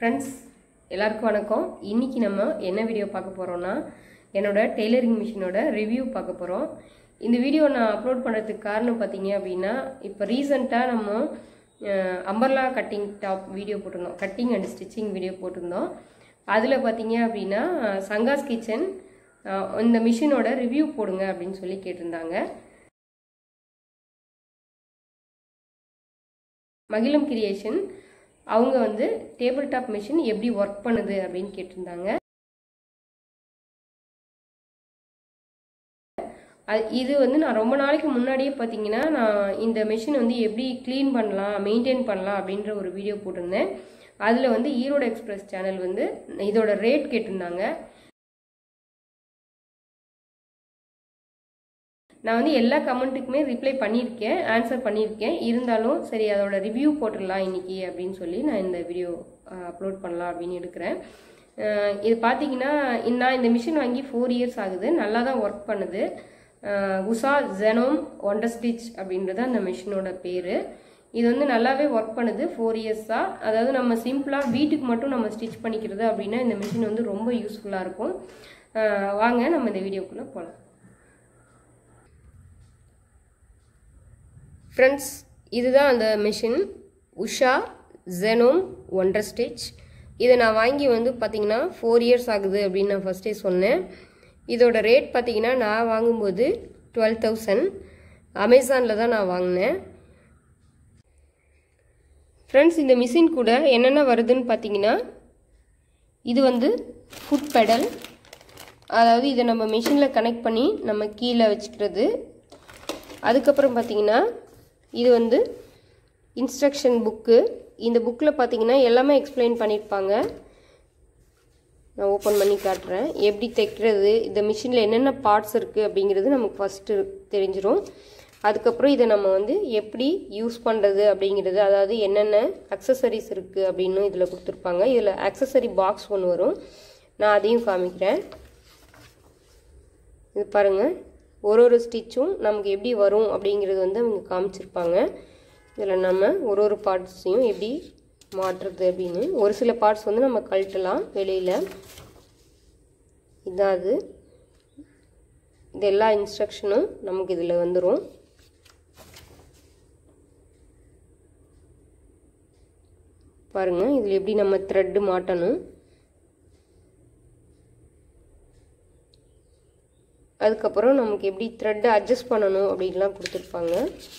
friends எல்லாருக்கும் வணக்கம் இன்னைக்கு நம்ம என்ன வீடியோ பார்க்க போகிறோம்னா என்னோட டெய்லரிங் மிஷினோட ரிவ்யூ பார்க்க போகிறோம் இந்த வீடியோ நான் அப்லோட் பண்ணுறதுக்கு காரணம் பார்த்தீங்க அப்படின்னா இப்போ ரீசண்டாக நம்ம அம்பர்லா கட்டிங் டாப் வீடியோ போட்டிருந்தோம் கட்டிங் அண்ட் ஸ்டிச்சிங் வீடியோ போட்டிருந்தோம் அதில் பார்த்தீங்க அப்படின்னா சங்காஸ் கிச்சன் இந்த மிஷினோட ரிவ்யூ போடுங்க அப்படின்னு சொல்லி கேட்டிருந்தாங்க மகிழம் கிரியேஷன் அவங்க வந்து டேபிள் டாப் மிஷின் எப்படி ஒர்க் பண்ணுது அப்படின்னு கேட்டிருந்தாங்க அது இது வந்து நான் ரொம்ப நாளைக்கு முன்னாடியே பார்த்தீங்கன்னா நான் இந்த மிஷின் வந்து எப்படி க்ளீன் பண்ணலாம் மெயின்டைன் பண்ணலாம் அப்படின்ற ஒரு வீடியோ போட்டிருந்தேன் அதில் வந்து ஈரோடு எக்ஸ்பிரஸ் சேனல் வந்து இதோட ரேட் கேட்டிருந்தாங்க நான் வந்து எல்லா கமெண்ட்டுக்குமே ரிப்ளை பண்ணியிருக்கேன் ஆன்சர் பண்ணியிருக்கேன் இருந்தாலும் சரி அதோட ரிவ்யூ போட்டுடலாம் இன்னைக்கு அப்படின்னு சொல்லி நான் இந்த வீடியோ அப்லோட் பண்ணலாம் அப்படின்னு எடுக்கிறேன் இது பார்த்தீங்கன்னா நான் இந்த மிஷின் வாங்கி ஃபோர் இயர்ஸ் ஆகுது நல்லா தான் ஒர்க் பண்ணுது உஷா ஜெனோம் ஒண்டர் ஸ்டிச் அப்படின்றது அந்த மிஷினோட பேர் இது வந்து நல்லாவே ஒர்க் பண்ணுது ஃபோர் இயர்ஸாக அதாவது நம்ம சிம்பிளாக வீட்டுக்கு மட்டும் நம்ம ஸ்டிச் பண்ணிக்கிறது அப்படின்னா இந்த மிஷின் வந்து ரொம்ப யூஸ்ஃபுல்லாக இருக்கும் வாங்க நம்ம இந்த வீடியோக்குள்ளே போகலாம் ஃப்ரெண்ட்ஸ் இதுதான் அந்த machine Usha Janome wonder stitch இதை நான் வாங்கி வந்து பார்த்தீங்கன்னா ஃபோர் இயர்ஸ் ஆகுது அப்படின்னு நான் ஃபஸ்ட்டே சொன்னேன் இதோட ரேட் பார்த்தீங்கன்னா நான் வாங்கும்போது டுவெல் தௌசண்ட் அமேசானில் தான் நான் வாங்கினேன் ஃப்ரெண்ட்ஸ் இந்த மிஷின் கூட என்னென்ன வருதுன்னு பார்த்தீங்கன்னா இது வந்து ஃபுட் பெடல் அதாவது இதை நம்ம மிஷினில் கனெக்ட் பண்ணி நம்ம கீழே வச்சுக்கிறது அதுக்கப்புறம் பார்த்தீங்கன்னா இது வந்து இன்ஸ்ட்ரக்ஷன் புக்கு இந்த புக்கில் பார்த்தீங்கன்னா எல்லாமே எக்ஸ்பிளைன் பண்ணியிருப்பாங்க நான் ஓப்பன் பண்ணி காட்டுறேன் எப்படி தைக்கிறது இந்த மிஷினில் என்னென்ன பார்ட்ஸ் இருக்குது அப்படிங்கிறது நமக்கு ஃபஸ்ட்டு தெரிஞ்சிடும் அதுக்கப்புறம் இதை நம்ம வந்து எப்படி யூஸ் பண்ணுறது அப்படிங்கிறது அதாவது என்னென்ன அக்சசரிஸ் இருக்குது அப்படின்னு இதில் கொடுத்துருப்பாங்க இதில் அக்சசரி பாக்ஸ் ஒன்று வரும் நான் அதையும் காமிக்கிறேன் இது பாருங்கள் ஒரு ஒரு ஸ்டிச்சும் நமக்கு எப்படி வரும் அப்படிங்கிறது வந்து அவங்க காமிச்சிருப்பாங்க இதில் நம்ம ஒரு ஒரு பார்ட்ஸையும் எப்படி மாற்றுறது அப்படின்னு ஒரு சில பார்ட்ஸ் வந்து நம்ம கழட்டலாம் வெளியில் இதான் அது இது எல்லா இன்ஸ்ட்ரக்ஷனும் நமக்கு இதில் வந்துடும் பாருங்கள் இதில் எப்படி நம்ம த்ரெட்டு மாட்டணும் அதுக்கப்புறம் நமக்கு எப்படி த்ரெட்டை அட்ஜஸ்ட் பண்ணணும் அப்படின்லாம் கொடுத்துருப்பாங்க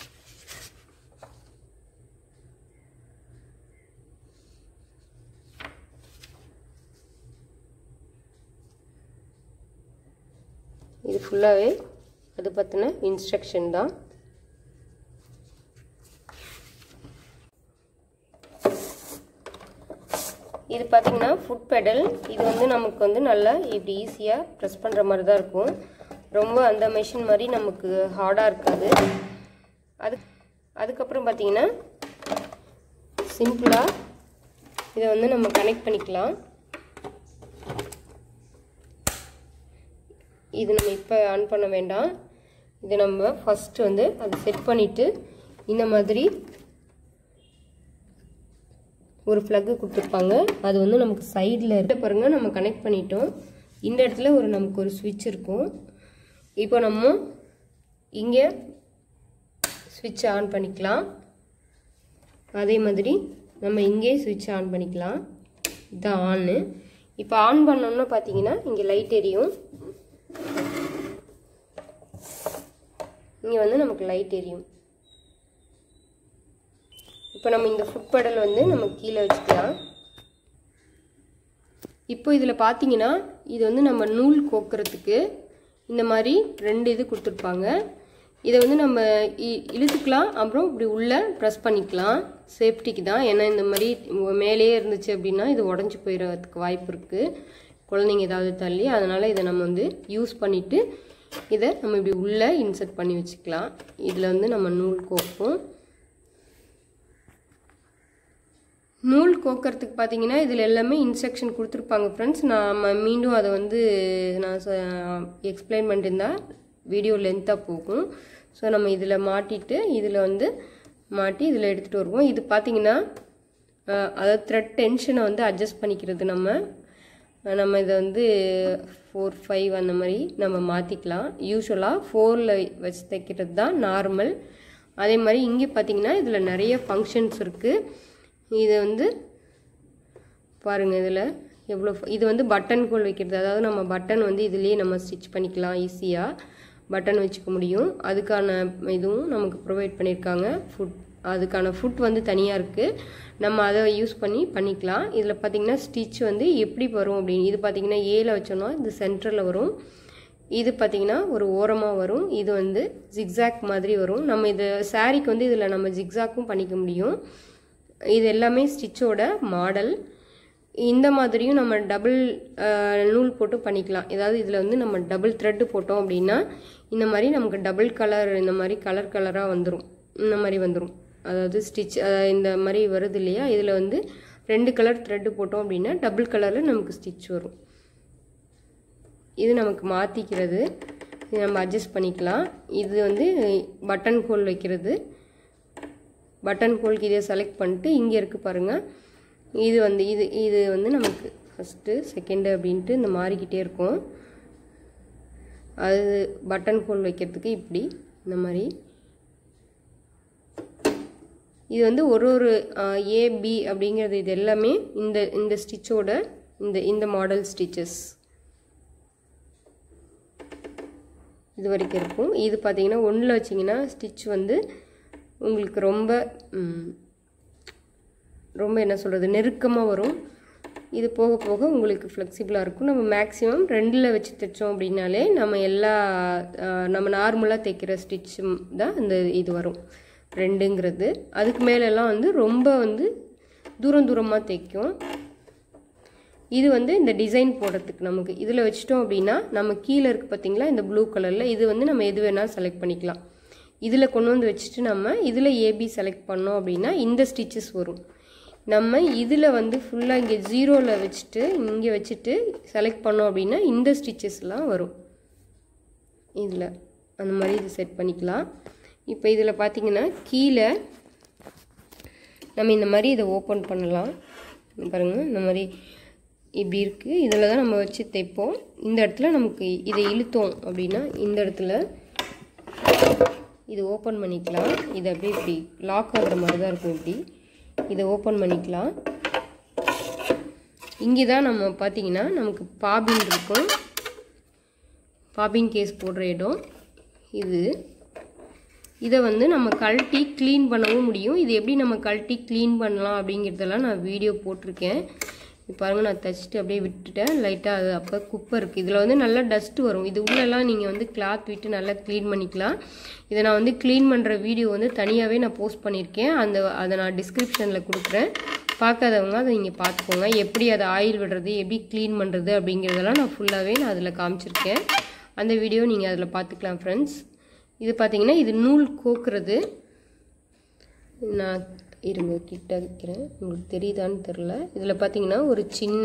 இது ஃபுல்லாகவே அது பற்றின இன்ஸ்ட்ரக்ஷன் தான் இது பார்த்திங்கன்னா ஃபுட் பெடல் இது வந்து நமக்கு வந்து நல்லா இப்படி ஈஸியாக ப்ரெஸ் பண்ணுற மாதிரி தான் இருக்கும் ரொம்ப அந்த மெஷின் மாதிரி நமக்கு ஹார்டாக இருக்காது அது அதுக்கப்புறம் பார்த்திங்கன்னா சிம்பிளாக இதை வந்து நம்ம கனெக்ட் பண்ணிக்கலாம் இது நம்ம இப்போ ஆன் பண்ண வேண்டாம் இதை நம்ம ஃபஸ்ட்டு வந்து அதை செட் பண்ணிவிட்டு இந்த மாதிரி ஒரு ஃப்ளக்கு கொடுத்துருப்பாங்க அது வந்து நமக்கு சைடில் இருக்க பாருங்கள் நம்ம கனெக்ட் பண்ணிட்டோம் இந்த இடத்துல ஒரு நமக்கு ஒரு ஸ்விட்ச் இருக்கும் இப்போ நம்ம இங்கே ஸ்விட்ச் ஆன் பண்ணிக்கலாம் அதே மாதிரி நம்ம இங்கே ஸ்விட்ச் ஆன் பண்ணிக்கலாம் இதுதான் ஆன்னு இப்போ ஆன் பண்ணோம்னா பார்த்தீங்கன்னா இங்கே லைட் எரியும் இங்கே வந்து நமக்கு லைட் எரியும் இப்போ நம்ம இந்த ஃபுட் பெடல் வந்து நம்ம கீழே வச்சுக்கலாம் இப்போ இதில் பார்த்தீங்கன்னா இது வந்து நம்ம நூல் கோக்கிறதுக்கு இந்த மாதிரி ரெண்டு இது கொடுத்துருப்பாங்க இதை வந்து நம்ம இழுத்துக்கலாம் அப்புறம் இப்படி உள்ளே ப்ரெஸ் பண்ணிக்கலாம் சேஃப்டிக்கு தான் ஏன்னா இந்த மாதிரி மேலேயே இருந்துச்சு அப்படின்னா இது உடஞ்சி போயிடுறதுக்கு வாய்ப்பு இருக்குது குழந்தைங்க ஏதாவது தள்ளி அதனால் இதை நம்ம வந்து யூஸ் பண்ணிவிட்டு இதை நம்ம இப்படி உள்ளே இன்சர்ட் பண்ணி வச்சுக்கலாம் இதில் வந்து நம்ம நூல் கோப்போம் நூல் கோக்கிறதுக்கு பார்த்தீங்கன்னா இதில் எல்லாமே இன்ஸ்ட்ரக்ஷன் கொடுத்துருப்பாங்க ஃப்ரெண்ட்ஸ் நான் மீண்டும் அதை வந்து நான் எக்ஸ்பிளைன் பண்ணிருந்தால் வீடியோ லென்த்தாக போகும் ஸோ நம்ம இதில் மாட்டிட்டு இதில் வந்து மாட்டி இதில் எடுத்துகிட்டு வருவோம் இது பார்த்தீங்கன்னா அதாவது த்ரெட் டென்ஷனை வந்து அட்ஜஸ்ட் பண்ணிக்கிறது நம்ம அஹ் நம்ம இதை வந்து ஃபோர் ஃபைவ் அந்த மாதிரி நம்ம மாற்றிக்கலாம் யூஸ்வலாக ஃபோரில் வச்சு தைக்கிறது தான் நார்மல் அதே மாதிரி இங்கே பார்த்தீங்கன்னா இதில் நிறைய ஃபங்க்ஷன்ஸ் இருக்குது இது வந்து பாருங்கள் இதில் எவ்வளோ இது வந்து பட்டன் கோல் வைக்கிறது அதாவது நம்ம பட்டன் வந்து இதுலேயே நம்ம ஸ்டிச் பண்ணிக்கலாம் ஈஸியாக பட்டன் வச்சுக்க முடியும் அதுக்கான இதுவும் நமக்கு ப்ரொவைட் பண்ணியிருக்காங்க ஃபுட் அதுக்கான ஃபுட் வந்து தனியாக இருக்குது நம்ம அதை யூஸ் பண்ணி பண்ணிக்கலாம் இதில் பார்த்தீங்கன்னா ஸ்டிச் வந்து எப்படி வரும் அப்படின்னு இது பார்த்தீங்கன்னா ஏல வச்சோம்னா இது சென்டரில் வரும் இது பார்த்தீங்கன்னா ஒரு ஓரமாக வரும் இது வந்து ஜிக்ஸாக் மாதிரி வரும் நம்ம இது சாரீக்கு வந்து இதில் நம்ம ஜிக்ஸாக்கும் பண்ணிக்க முடியும் இது எல்லாமே ஸ்டிச்சோட மாடல் இந்த மாதிரியும் நம்ம டபுள் நூல் போட்டு பண்ணிக்கலாம் ஏதாவது இதில் வந்து நம்ம டபுள் த்ரெட்டு போட்டோம் அப்படின்னா இந்த மாதிரி நமக்கு டபுள் கலர் இந்த மாதிரி கலர் கலராக வந்துடும் இந்த மாதிரி வந்துடும் அதாவது ஸ்டிச் இந்த மாதிரி வருது இல்லையா இதில் வந்து ரெண்டு கலர் த்ரெட்டு போட்டோம் அப்படின்னா டபுள் கலரில் நமக்கு ஸ்டிச் வரும் இது நமக்கு மாற்றிக்கிறது இது நம்ம அட்ஜஸ்ட் பண்ணிக்கலாம் இது வந்து பட்டன் ஹோல் வைக்கிறது பட்டன் ஹோல்க்கு இதை செலக்ட் பண்ணிட்டு இங்கே இருக்குது பாருங்கள் இது வந்து இது இது வந்து நமக்கு ஃபஸ்ட்டு செகண்டு அப்படின்ட்டு இந்த மாறிக்கிட்டே இருக்கும் அது பட்டன் ஹோல் வைக்கிறதுக்கு இப்படி இந்த மாதிரி இது வந்து ஒரு ஒரு ஏபி அப்படிங்கிறது இது எல்லாமே இந்த இந்த ஸ்டிச்சோட இந்த இந்த மாடல் ஸ்டிச்சஸ் இது வரைக்கும் இருக்கும் இது பார்த்தீங்கன்னா ஒன்றில் வச்சிங்கன்னா ஸ்டிச் வந்து உங்களுக்கு ரொம்ப ம், ரொம்ப என்ன சொல்கிறது நெருக்கமாக வரும் இது போக போக உங்களுக்கு ஃப்ளெக்சிபிளாக இருக்கும் நம்ம மேக்ஸிமம் ரெண்டில் வச்சு தைச்சோம் அப்படின்னாலே நம்ம எல்லா அஹ், நம்ம நார்மலாக தைக்கிற ஸ்டிச் தான் இந்த இது வரும் ரெண்டுங்கிறது அதுக்கு மேலெல்லாம் வந்து ரொம்ப வந்து தூரம் தூரமாக தைக்கும் இது வந்து இந்த டிசைன் போடுறதுக்கு நமக்கு இதில் வச்சிட்டோம் அப்படின்னா நம்ம கீழே இருக்குது பார்த்தீங்களா இந்த ப்ளூ கலரில் இது வந்து நம்ம எது வேணாலும் செலக்ட் பண்ணிக்கலாம் இதில் கொண்டு வந்து வச்சுட்டு நம்ம இதில் ஏபி செலக்ட் பண்ணோம் அப்படின்னா இந்த ஸ்டிச்சஸ் வரும் நம்ம இதில் வந்து ஃபுல்லாக இங்கே ஜீரோவில் வச்சுட்டு இங்கே வச்சுட்டு செலக்ட் பண்ணோம் அப்படின்னா இந்த ஸ்டிச்சஸ்லாம் வரும் இதில் அந்த மாதிரி இது செட் பண்ணிக்கலாம் இப்போ இதில் பார்த்தீங்கன்னா கீழே நம்ம இந்த மாதிரி இதை ஓப்பன் பண்ணலாம் இங்க பாருங்க இந்த மாதிரி இப்படி இருக்குது இதில் தான் நம்ம வச்சு தைப்போம் இந்த இடத்துல நமக்கு இதை இழுத்தோம் அப்படின்னா இந்த இடத்துல இது ஓப்பன் பண்ணிக்கலாம் இது அப்படியே இப்படி லாக் ஆகுற மாதிரி தான் இருக்கும் இப்படி இதை ஓப்பன் பண்ணிக்கலாம் இங்கே தான் நம்ம பார்த்தீங்கன்னா நமக்கு பாபின் இருக்கும் பாபின் கேஸ் போடுற இடம் இது இதை வந்து நம்ம கழட்டி க்ளீன் பண்ணவும் முடியும் இது எப்படி நம்ம கழட்டி க்ளீன் பண்ணலாம் அப்படிங்கிறதெல்லாம் நான் வீடியோ போட்டிருக்கேன் இப்போ பாருங்க நான் தைச்சிட்டு அப்படியே விட்டுட்டேன் லைட்டாக அது அப்போ குப்பை இருக்குது இதில் வந்து நல்லா டஸ்ட் வரும் இது உள்ளெல்லாம் நீங்கள் வந்து கிளாத் விட்டு நல்லா க்ளீன் பண்ணிக்கலாம் இதை நான் வந்து க்ளீன் பண்ணுற வீடியோ வந்து தனியாகவே நான் போஸ்ட் பண்ணியிருக்கேன் அந்த அதை நான் டிஸ்கிரிப்ஷனில் கொடுக்குறேன் பார்க்காதவங்க அதை நீங்கள் பார்த்துக்கோங்க எப்படி அதை ஆயில் விடுறது எப்படி க்ளீன் பண்ணுறது அப்படிங்கிறதெல்லாம் நான் ஃபுல்லாகவே நான் அதில் காமிச்சிருக்கேன் அந்த வீடியோ நீங்கள் அதில் பார்த்துக்கலாம் ஃப்ரெண்ட்ஸ் இது பார்த்தீங்கன்னா இது நூல் கோக்குறது நான் இருங்க கிட்ட வைக்கிறேன் உங்களுக்கு தெரியுதான்னு தெரில இதில் பார்த்தீங்கன்னா ஒரு சின்ன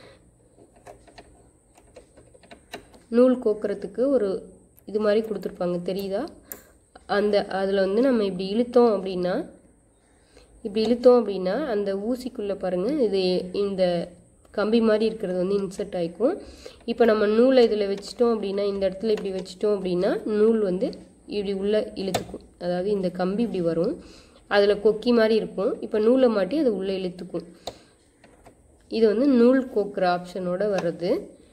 நூல் கோக்குறதுக்கு ஒரு இது மாதிரி கொடுத்துருப்பாங்க தெரியுதா அந்த அதில் வந்து நம்ம இப்படி இழுத்தோம் அப்படின்னா இப்படி இழுத்தோம் அப்படின்னா அந்த ஊசிக்குள்ளே பாருங்கள் இது இந்த கம்பி மாதிரி இருக்கிறது வந்து இன்சர்ட் ஆகிக்கும் இப்போ நம்ம நூலை இதில் வச்சிட்டோம் அப்படின்னா இந்த இடத்துல இப்படி வச்சிட்டோம் அப்படின்னா நூல் வந்து இப்படி உள்ளே இழுத்துக்கும் அதாவது இந்த கம்பி இப்படி வரும் அதில் கொக்கி மாதிரி இருக்கும் இப்போ நூலை மாட்டி அது உள்ளே இழுத்துக்கும் இது வந்து நூல் கோக்குற ஆப்ஷனோட வர்றது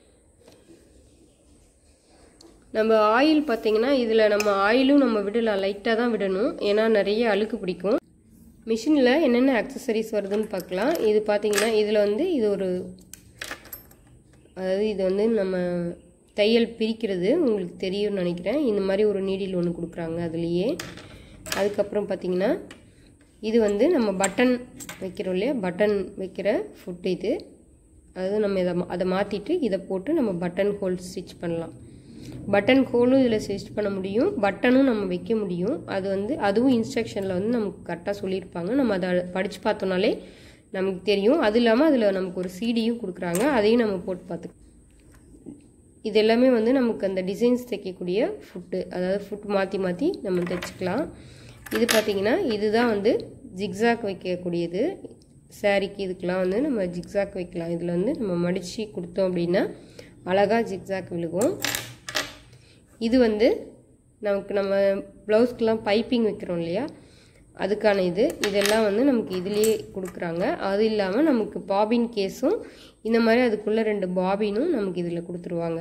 நம்ம ஆயில் பார்த்தீங்கன்னா இதில் நம்ம ஆயிலும் நம்ம விடலாம் லைட்டாக தான் விடணும் ஏன்னா நிறைய அழுக்கு பிடிக்கும் மிஷினில் என்னென்ன அக்சசரிஸ் வருதுன்னு பார்க்கலாம் இது பார்த்தீங்கன்னா இதில் வந்து இது ஒரு அதாவது இது வந்து நம்ம தையல் பிரிக்கிறது உங்களுக்கு தெரியும்னு நினைக்கிறேன் இந்த மாதிரி ஒரு நீடில் ஒன்று கொடுக்குறாங்க அதுலேயே அதுக்கப்புறம் பார்த்தீங்கன்னா இது வந்து நம்ம பட்டன் வைக்கிறோம் இல்லையா பட்டன் வைக்கிற ஃபுட் இது அதாவது நம்ம இதை மா- அதை மாற்றிட்டு இதை போட்டு நம்ம பட்டன் ஹோல் ஸ்டிச் பண்ணலாம் பட்டன் ஹோலும் இதில் ஸ்டிச் பண்ண முடியும் பட்டனும் நம்ம வைக்க முடியும் அது வந்து அதுவும் இன்ஸ்ட்ரக்ஷனில் வந்து நமக்கு கரெக்டாக சொல்லியிருப்பாங்க நம்ம அதை படித்து பார்த்தோம்னாலே நமக்கு தெரியும் அது இல்லாமல் அதில் நமக்கு ஒரு சிடியும் கொடுக்குறாங்க அதையும் நம்ம போட்டு பார்த்து இது எல்லாமே வந்து நமக்கு அந்த டிசைன்ஸ் தைக்கக்கூடிய ஃபுட்டு அதாவது ஃபுட் மாற்றி மாற்றி நம்ம தைச்சிக்கலாம் இது பார்த்திங்கன்னா இதுதான் வந்து ஜிக்ஸாக் வைக்கக்கூடியது சாரிக்கு இதுக்கெலாம் வந்து நம்ம ஜிக்ஸாக் வைக்கலாம் இதில் வந்து நம்ம மடித்து கொடுத்தோம் அப்படின்னா அழகாக ஜிக்ஸாக் விழுகும் இது வந்து நமக்கு நம்ம ப்ளவுஸ்க்கெலாம் பைப்பிங் வைக்கிறோம் இல்லையா அதுக்கான இது இதெல்லாம் வந்து நமக்கு இதுலேயே கொடுக்குறாங்க அது இல்லாமல் நமக்கு பாபின் கேஸும் இந்த மாதிரி அதுக்குள்ளே ரெண்டு பாபினும் நமக்கு இதில் கொடுத்துருவாங்க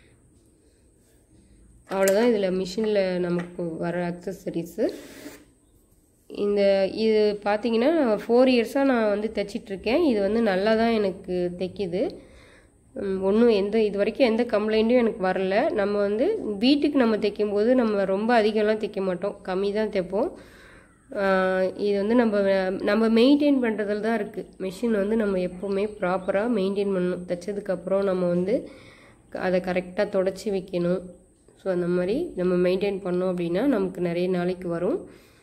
அவ்வளோதான் இதில் மிஷினில் நமக்கு வர அக்சசரிஸு இந்த இது பார்த்தீங்கன்னா ஃபோர் இயர்ஸாக நான் வந்து தைச்சிட்ருக்கேன் இது வந்து நல்லா தான் எனக்கு தைக்கிது ஒன்றும் எந்த இது வரைக்கும் எந்த கம்ப்ளைண்ட்டும் எனக்கு வரல நம்ம வந்து வீட்டுக்கு நம்ம தைக்கும்போது நம்ம ரொம்ப அதிகம்லாம் தைக்க மாட்டோம் கம்மி தான் தைப்போம் இது வந்து நம்ம நம்ம மெயின்டைன் பண்ணுறதுல தான் இருக்குது மிஷின் வந்து நம்ம எப்போவுமே ப்ராப்பராக மெயின்டைன் பண்ணணும் தைச்சதுக்கப்புறம் நம்ம வந்து அதை கரெக்டாக தொடச்சி வைக்கணும் ஸோ அந்த மாதிரி நம்ம மெயின்டைன் பண்ணோம் அப்படின்னா நமக்கு நிறைய நாளைக்கு வரும்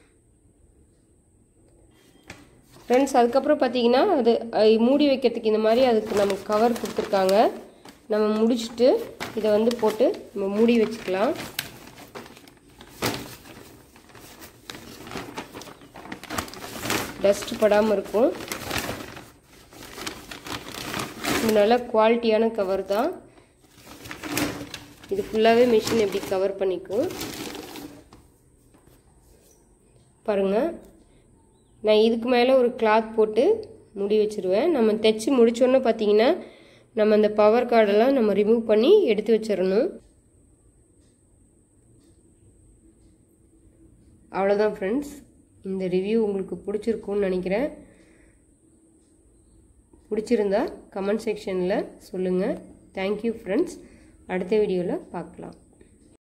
ஃப்ரெண்ட்ஸ் அதுக்கப்புறம் பார்த்தீங்கன்னா அது மூடி வைக்கிறதுக்கு இந்த மாதிரி அதுக்கு நமக்கு கவர் கொடுத்துருக்காங்க நம்ம முடிச்சுட்டு இதை வந்து போட்டு நம்ம மூடி வச்சுக்கலாம் டஸ்ட் படாமல் இருக்கும் இது நல்ல குவாலிட்டியான கவர் தான் இது ஃபுல்லாகவே மிஷின் எப்படி கவர் பண்ணிக்கும் பாருங்கள் நான் இதுக்கு மேலே ஒரு கிளாத் போட்டு முடி வச்சுருவேன் நம்ம தைச்சி முடித்தோன்னே பார்த்தீங்கன்னா நம்ம அந்த பவர் கார்டெல்லாம் நம்ம ரிமூவ் பண்ணி எடுத்து வச்சிடணும் அவ்வளோதான் ஃப்ரெண்ட்ஸ் இந்த ரிவ்யூ உங்களுக்கு பிடிச்சிருக்கும்னு நினைக்கிறேன் பிடிச்சிருந்தா கமெண்ட் செக்ஷனில் சொல்லுங்கள் தேங்க்யூ ஃப்ரெண்ட்ஸ் அடுத்த வீடியோவில் பார்க்கலாம்